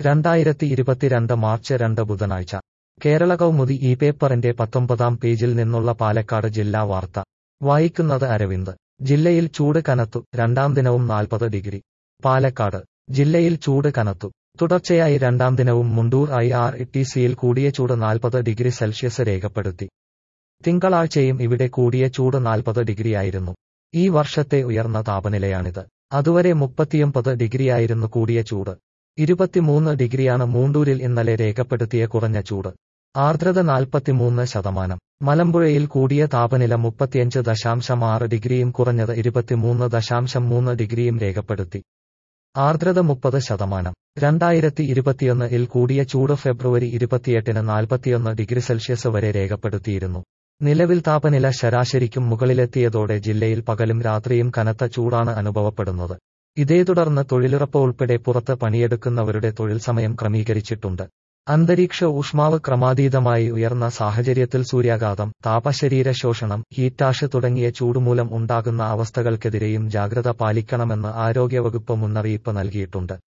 രണ്ടായിരത്തി ഇരുപത്തിരണ്ട് മാർച്ച് രണ്ട് ബുധനാഴ്ച കേരള കൗമുദി ഈ പേപ്പറിന്റെ പത്തൊമ്പതാം പേജിൽ നിന്നുള്ള പാലക്കാട് ജില്ലാ വാർത്ത വായിക്കുന്നത് അരവിന്ദ് ജില്ലയിൽ ചൂട് കനത്തു രണ്ടാം ദിനവും നാൽപ്പത് ഡിഗ്രി പാലക്കാട് ജില്ലയിൽ ചൂട് കനത്തു തുടർച്ചയായി രണ്ടാം ദിനവും മുണ്ടൂർ ഐ ആർ ടി സിയിൽ കൂടിയ ചൂട് നാൽപ്പത് ഡിഗ്രി സെൽഷ്യസ് രേഖപ്പെടുത്തി തിങ്കളാഴ്ചയും ഇവിടെ കൂടിയ ചൂട് നാൽപ്പത് ഡിഗ്രിയായിരുന്നു ഈ വർഷത്തെ ഉയർന്ന താപനിലയാണിത് അതുവരെ മുപ്പത്തിയൊമ്പത് ഡിഗ്രിയായിരുന്നു കൂടിയ ചൂട് ഇരുപത്തിമൂന്ന് ഡിഗ്രിയാണ് മൂണ്ടൂരിൽ ഇന്നലെ രേഖപ്പെടുത്തിയ കുറഞ്ഞ ചൂട് ആർദ്രത നാൽപ്പത്തിമൂന്ന് ശതമാനം മലമ്പുഴയിൽ കൂടിയ താപനില മുപ്പത്തിയഞ്ച് ദശാംശം ആറ് ഡിഗ്രിയും കുറഞ്ഞത് ഇരുപത്തിമൂന്ന് ദശാംശം മൂന്ന് ഡിഗ്രിയും രേഖപ്പെടുത്തി ആർദ്രത മുപ്പത് ശതമാനം രണ്ടായിരത്തി ഇരുപത്തിയൊന്ന് ഇൽ കൂടിയ ചൂട് ഫെബ്രുവരി ഇരുപത്തിയെട്ടിന് നാൽപ്പത്തിയൊന്ന് ഡിഗ്രി സെൽഷ്യസ് വരെ രേഖപ്പെടുത്തിയിരുന്നു നിലവിൽ താപനില ശരാശരിക്കും മുകളിലെത്തിയതോടെ ജില്ലയിൽ പകലും രാത്രിയും കനത്ത ചൂടാണ് അനുഭവപ്പെടുന്നത് ഇതേ തുടർന്ന് തൊഴിലുറപ്പ് ഉൾപ്പെടെ പുറത്ത് പണിയെടുക്കുന്നവരുടെ തൊഴിൽ സമയം ക്രമീകരിച്ചിട്ടുണ്ട് അന്തരീക്ഷ ഊഷ്മാവ് ക്രമാതീതമായി ഉയർന്ന സാഹചര്യത്തിൽ സൂര്യാഘാതം താപശരീര ശോഷണം ഹീറ്റാഷ് തുടങ്ങിയ ചൂടുമൂലം ഉണ്ടാകുന്ന അവസ്ഥകൾക്കെതിരെയും ജാഗ്രത പാലിക്കണമെന്ന് ആരോഗ്യവകുപ്പ് മുന്നറിയിപ്പ് നൽകിയിട്ടുണ്ട്